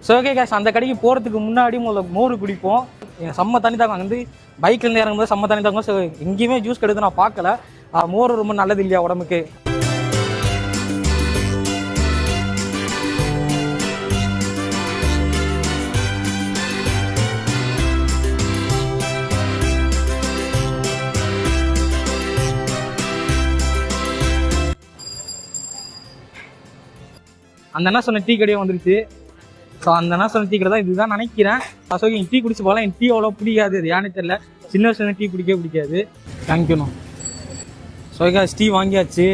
so okay cash அந்த கடைக்கு போகிறதுக்கு முன்னாடி முதல்ல மோர் குடிப்போம் என் செம்ம தண்ணி தாங்க வந்து பைக்ல இருந்து இறங்கும்போது செம்ம தண்ணி தாங்க ஸோ எங்கேயுமே ஜூஸ் கிடையாது நான் பார்க்கல ஆ, மோர் ரொம்ப நல்லது இல்லையா உடம்புக்கு அந்த அண்ணா சொன்ன டீ கடையும் வந்துருச்சு ஸோ அந்த அண்ணா சொன்ன டீ கடை தான் இதுதான் நினைக்கிறேன் ஸோ எனக்கு டீ குடிச்சு போகலாம் எனக்கு டீ அவ்வளோ பிடிக்காது அது ஏன்னு தெரியல சின்ன வயசுல டீ குடிக்கவே பிடிக்காது தேங்க்யூண்ணா ஸோ guys, டீ வாங்கியாச்சு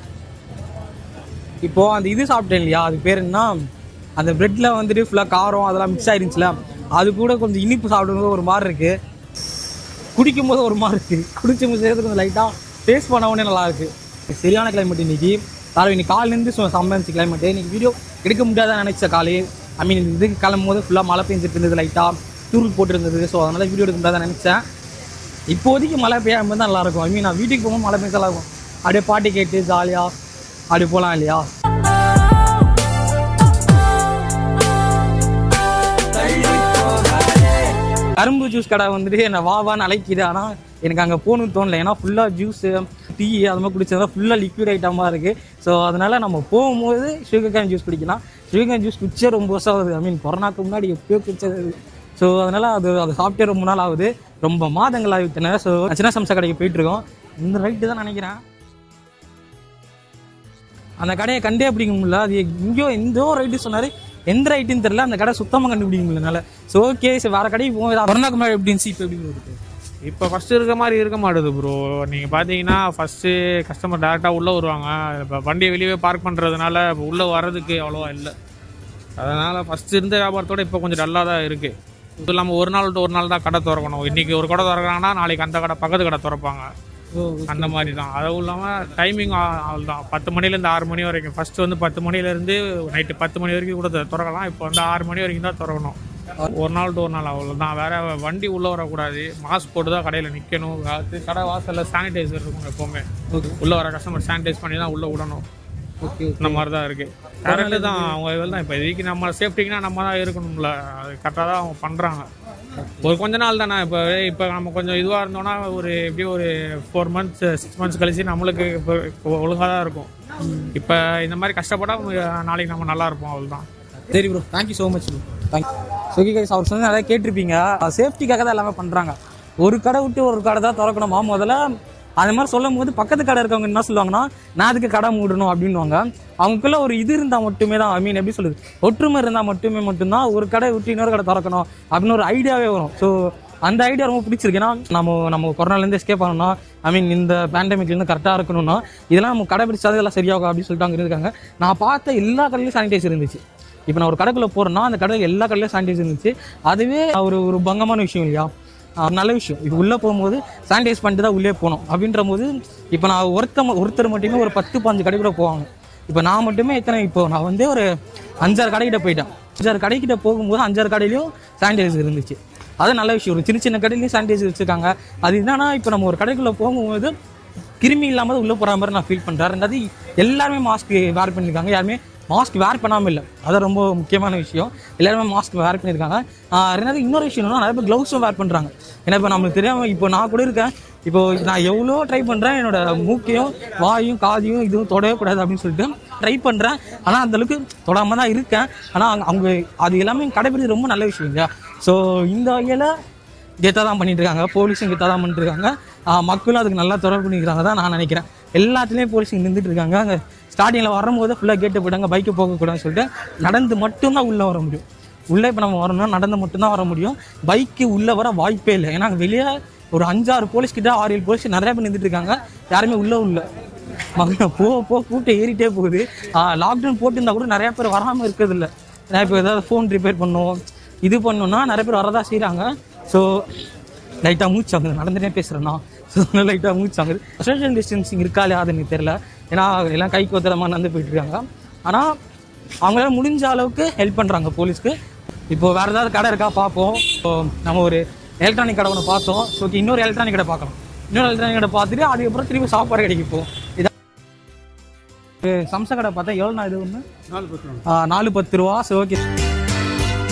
இப்போ அந்த இது சாப்பிட்டேன் இல்லையா அது பேர் என்ன அந்த பிரெட்ல வந்துட்டு ஃபுல்லாக காரம் அதெல்லாம் மிக்ஸ் ஆயிருந்துச்சுல அது கூட கொஞ்சம் இனிப்பு சாப்பிடும்போது ஒரு மாதிரி இருக்கு குடிக்கும் போது ஒரு மாதிரி இருக்கு குடிச்ச சேர்த்து கொஞ்சம் லைட்டாக டேஸ்ட் பண்ண உடனே நல்லா இருக்கு சரியான கிளைமேட் இன்னைக்கு காலை இன்னைக்கு காலிலேருந்து சம்மர்ச்சி கிளைமேட் இன்னைக்கு வீடியோ எடுக்க முடியாதான் நினைச்ச காலை ஐ மீன் இதுக்கு கிளம்பும் போது ஃபுல்லாக மழை பெஞ்சிட்டு இருந்தது லைட்டாக தூள் போட்டுருந்தது ஸோ அதனால வீடியோ எடுக்க முடியாதான் நினைச்சேன் இப்போதைக்கு மழை பெய்யாம தான் நல்லா இருக்கும் ஐ மீன் நான் வீட்டுக்கு போகும்போது மழை பெய்ஞ்சா நல்லா இருக்கும் அப்படியே பாட்டு கேட்டு ஜாலியாக அப்படி போகலாம் இல்லையா கரும்பு ஜூஸ் கடை வந்துட்டு என்னை வா வான்னு அழைக்குது ஆனால் எனக்கு அங்கே போகணும்னு தோணல ஏன்னா ஃபுல்லாக ஜூஸு டீ அது மாதிரி குடிச்சதா ஃபுல்லாக லிக்விட் ஐட்டமாக இருக்குது ஸோ அதனால நம்ம போகும்போது சுகர் கேன் ஜூஸ் குடிக்கலாம் சுகர் கேன் ஜூஸ் குடிச்சே ரொம்ப வருஷம் ஆகுது ஐ மீன் கொரோனாக்கு முன்னாடி எப்பயோ குடிச்சது ஸோ அதனால அது அதை சாப்பிட்டே ரொம்ப நாள் ஆகுது ரொம்ப மாதங்கள் ஆகிவிட்டன ஸோ சின்ன சம்சா கடைக்கு போயிட்டு இருக்கோம் இந்த ரைட்டு தான் நினைக்கிறேன் அந்த கடையை கண்டே பிடிக்க முடியல அது எங்கேயோ எந்தோ ரைட்டு சொன்னாரு எந்த ரைட்டுன்னு தெரியல அந்த கடை சுத்தமாக கண்டுபிடிக்க முடியல என்னால ஸோ ஓகே சரி வேற கடைக்கு போவோம் கொரோனாக்கு முன்னாடி எப்படி இருந்துச்சு இப்போ எப்படி இருக்கு இப்போ ஃபர்ஸ்ட் இருக்க மாதிரி இருக்க மாட்டுது ப்ரோ நீங்கள் பார்த்தீங்கன்னா ஃபர்ஸ்ட்டு கஸ்டமர் டேரெக்டாக உள்ளே வருவாங்க இப்போ வண்டியை வெளியே பார்க் பண்ணுறதுனால இப்போ உள்ளே வர்றதுக்கு அவ்வளோவா இல்லை அதனால் ஃபர்ஸ்ட் இருந்த வியாபாரத்தோட இப்போ கொஞ்சம் டல்லாக தான் இருக்குது இது இல்லாமல் ஒரு நாள் விட்டு ஒரு நாள் தான் கடை திறக்கணும் இன்றைக்கி ஒரு கடை திறக்கிறாங்கன்னா நாளைக்கு அந்த கடை பக்கத்து கடை திறப்பாங்க ஓ அந்த மாதிரி தான் அதுவும் இல்லாமல் டைமிங் தான் பத்து மணிலேருந்து ஆறு மணி வரைக்கும் ஃபர்ஸ்ட் வந்து பத்து மணிலேருந்து நைட்டு பத்து மணி வரைக்கும் கூட தி- திறக்கலாம் இப்போ வந்து ஆறு மணி வரைக்கும் தான் திறக்கணும் ஒரு நாள் to ஒரு நாள் அவ்வளோதான் வேற வண்டி உள்ளே வரக்கூடாது மாஸ்க் போட்டு தான் கடையில் நிற்கணும் கடை வாசலில் சானிடைசர் இருக்கும் எப்போவுமே ஓகே உள்ளே வர கஸ்டமர் சானிடைஸ் பண்ணி தான் உள்ளே விடணும் ஓகே இந்த மாதிரி தான் இருக்குது கரெக்டு தான் அவங்க இதில் தான் இப்போ இதுக்கு நம்ம சேஃப்டிக்குனா நம்ம தான் இருக்கணும்ல அது கரெக்டாக தான் அவங்க பண்ணுறாங்க ஒரு கொஞ்ச நாள் தானே இப்போ இப்போ நம்ம கொஞ்சம் இதுவாக இருந்தோம்னா ஒரு எப்படியும் ஒரு ஃபோர் மந்த்ஸ் சிக்ஸ் மந்த்ஸ் கழிச்சு நம்மளுக்கு இப்போ ஒழுங்காக தான் இருக்கும் இப்போ இந்த மாதிரி கஷ்டப்பட்டா நாளைக்கு நம்ம நல்லா இருப்போம் அவ்வளோதான் சரி bro thank you so much bro thank you okay guys அவர் சொன்னது நிறைய கேட்டிருப்பீங்க சேஃப்டிக்காக தான் எல்லாமே பண்ணுறாங்க ஒரு கடை விட்டு ஒரு கடை தான் திறக்கணுமா முதல்ல அது மாதிரி சொல்லும் போது பக்கத்து கடை இருக்கவங்க என்ன சொல்லுவாங்கன்னா நான் அதுக்கு கடை மூடணும் அப்படின்னுவாங்க அவங்களுக்குள்ள ஒரு இது இருந்தால் மட்டுமே தான் ஐ மீன் எப்படி சொல்லுது ஒற்றுமை இருந்தால் மட்டுமே மட்டும்தான் ஒரு கடை விட்டு இன்னொரு கடை திறக்கணும் அப்படின்னு ஒரு ஐடியாவே வரும் ஸோ அந்த ஐடியா ரொம்ப பிடிச்சிருக்கு ஏன்னா நம்ம நம்ம கொரோனாலேருந்து எஸ்கேப் ஆகணும்னா ஐ மீன் இந்த பேண்டமிக்லேருந்து கரெக்டாக இருக்கணும்னா இதெல்லாம் நம்ம கடைபிடிச்சாதான் எல்லாம் சரியாகும் அப்படின்னு சொல்லிட்டு அங்கே இருக்காங்க நான் பார்த்த எல்லா கடையிலும் சானிடைசர் இருந்துச்சு இப்போ நான் ஒரு கடைக்குள்ள போறேன்னா அந்த கடையில் எல்லா கடையிலும் சானிடைசர் இருந்துச்சு அதுவே ஒரு ஒரு பங்கமான விஷயம் இல்லையா ஆஹ் நல்ல விஷயம் இது உள்ளே போகும்போது சானிடைஸ் பண்ணிட்டு தான் உள்ளே போகணும் அப்படின்ற போது இப்போ நான் ஒருத்த ஒருத்தர் மட்டுமே ஒரு பத்து பாஞ்சு கடை கூட போவாங்க இப்போ நான் மட்டுமே எத்தனை இப்போ நான் வந்து ஒரு அஞ்சாறு கடைக்கிட்ட போயிட்டேன் அஞ்சாறு கடைக்கிட்ட போகும்போது அஞ்சாறு கடையிலையும் சானிடைசர் இருந்துச்சு அது நல்ல விஷயம் ஒரு சின்ன சின்ன கடையிலையும் சானிடைசர் வச்சுருக்காங்க அது என்னன்னா இப்போ நம்ம ஒரு கடைக்குள்ளே போகும்போது கிருமி இல்லாமல் உள்ளே போகிற மாதிரி நான் ஃபீல் பண்ணுறேன் ரெண்டாவது எல்லாருமே மாஸ்க் வேர் பண்ணியிருக்காங்க யாருமே மாஸ்க் வேர் பண்ணாமல் இல்லை அது ரொம்ப முக்கியமான விஷயம் எல்லாருமே மாஸ்க் வேர் பண்ணியிருக்காங்க ஆஹ் ரெண்டாவது இன்னொரு விஷயம் என்னன்னா நிறைய பேர் க்ளவுஸும் வேர் பண்ணுறாங்க ஏன்னா இப்போ நம்மளுக்கு தெரியாமல் இப்போ நான் கூட இருக்கேன் இப்போ நான் எவ்வளோ ட்ரை பண்ணுறேன் என்னோட மூக்கையும் வாயும் காதையும் இதுவும் தொடவே கூடாது அப்படின்னு சொல்லிட்டு ட்ரை பண்ணுறேன் ஆனால் அந்தளவுக்கு தொடாமல் தான் இருக்கேன் ஆனால் அவங்க அது எல்லாமே கடைபிடிச்சு ரொம்ப நல்ல விஷயம் இல்லையா ஸோ இந்த வகையில் கெத்தாக தான் பண்ணிட்டு இருக்காங்க போலீஸும் கெத்தாக தான் பண்ணிட்டு இருக்காங்க ஆஹ் மக்களும் அதுக்கு நல்லா தொடர்பு பண்ணிக்கிறாங்க தான் நான் நினைக்கிறேன் எல்லாத்துலேயும் போலீஸ் நின்றுட்டு இருக்காங்க அங்கே ஸ்டார்டிங்கில் வரும்போது ஃபுல்லாக கேட்டு போயிட்டாங்க பைக்கை போகக்கூடாதுன்னு சொல்லிட்டு நடந்து மட்டும்தான் உள்ளே வர முடியும் உள்ளே இப்போ நம்ம வரணும்னா நடந்து மட்டும்தான் வர முடியும் பைக்கு உள்ளே வர வாய்ப்பே இல்லை ஏன்னா அங்க வெளியே ஒரு அஞ்சாறு போலீஸ் கிட்ட ஆறு ஏழு போலீஸ் நிறைய பேர் நின்றுட்டு இருக்காங்க யாருமே உள்ளே உள்ள மகன் போக போக கூட்டம் ஏறிட்டே போகுது லாக்டவுன் போட்டிருந்தா கூட நிறைய பேர் வராமல் இருக்கிறது இல்லை நிறைய பேர் ஏதாவது ஃபோன் ரிப்பேர் பண்ணுவோம் இது பண்ணோம்னா நிறைய பேர் வரதா செய்கிறாங்க ஸோ லைட்டாக மூச்சாங்க நடந்துட்டே பேசுகிறேன்னா ஸோ லைட்டாக மூச்சாங்க சோஷியல் டிஸ்டன்சிங் இருக்கா இல்லையா அது எனக்கு தெரியல ஏன்னா எல்லாம் கை கொத்துறமா நடந்து போயிட்டு இருக்காங்க ஆனால் அவங்களால முடிஞ்ச அளவுக்கு ஹெல்ப் பண்ணுறாங்க போலீஸ்க்கு இப்போ வேறு ஏதாவது கடை இருக்கா பார்ப்போம் இப்போ நம்ம ஒரு எலக்ட்ரானிக் கடை ஒன்று பார்த்தோம் ஸோ இன்னொரு எலக்ட்ரானிக் கடை பார்க்கலாம் இன்னொரு எலக்ட்ரானிக் கடை பார்த்துட்டு அதுக்கப்புறம் திரும்பி சாப்பாடு கடைக்கு போவோம் இதான் ஒரு சம்சா கடை பார்த்தா எவ்வளோ இது ஒன்று நாலு பத்து ஆ, நாலு பத்து ரூபா சரி ஓகே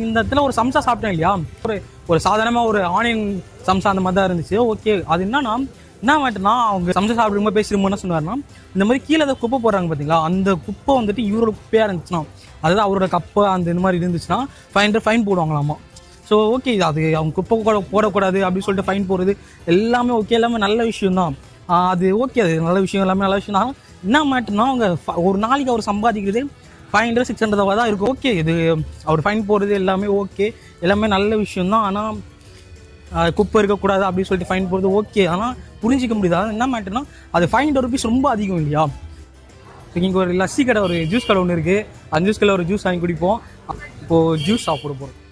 இந்த இடத்துல ஒரு சம்சா சாப்பிட்டேன் இல்லையா ஒரு ஒரு சாதாரணமாக ஒரு ஆனியன் சம்சா அந்த மாதிரி தான் இருந்துச்சு ஓகே அது என்னன்னா என்ன மாட்டேன்னா அவங்க சம்சா சாப்பிடும்போது பேசும்போது என்ன சொன்னார்னா இந்த மாதிரி கீழே ஏதோ குப்பை போடுறாங்க பார்த்தீங்களா அந்த குப்பை வந்துட்டு இவரோட குப்பையாக இருந்துச்சுன்னா அதாவது அவரோட கப்பை அந்த இந்த மாதிரி இருந்துச்சுன்னா ஃபைவ் ஹண்ட்ரட் ஃபைன் போடுவாங்களாமா ஸோ ஓகே அது அவங்க குப்பை கூட போடக்கூடாது அப்படின்னு சொல்லிட்டு ஃபைன் போடுறது எல்லாமே ஓகே எல்லாமே நல்ல விஷயம் தான் அது ஓகே அது நல்ல விஷயம் எல்லாமே நல்ல விஷயம் தான் என்ன மாட்டேன்னா அவங்க ஃப- ஒரு நாளைக்கு அவர் சம்பாதிக்கிறது ஃபைவ் ஹண்ட்ரட் சிக்ஸ் ஹண்ட்ரட் தான் இருக்கும் ஓகே இது அவர் ஃபைன் போடுறது எல்லாமே ஓகே எல்லாமே நல்ல விஷயம் தான் ஆனால் குப்பை இருக்கக்கூடாது அப்படின்னு சொல்லிட்டு ஃபைன் போடுறது ஓகே ஆனால் புரிஞ்சிக்க முடியுது அதாவது என்ன மாட்டேன்னா அது ஃபைவ் ஹண்ட்ரட் ருபீஸ் ரொம்ப அதிகம் இல்லையா இங்கே ஒரு லஸ்ஸி கடை ஒரு ஜூஸ் கடை ஒன்று இருக்குது அந்த ஜூஸ் கடை ஒரு ஜூஸ் வாங்கி குடிப்போம் இப்போது ஜூஸ் சாப்பிட போகிறோம்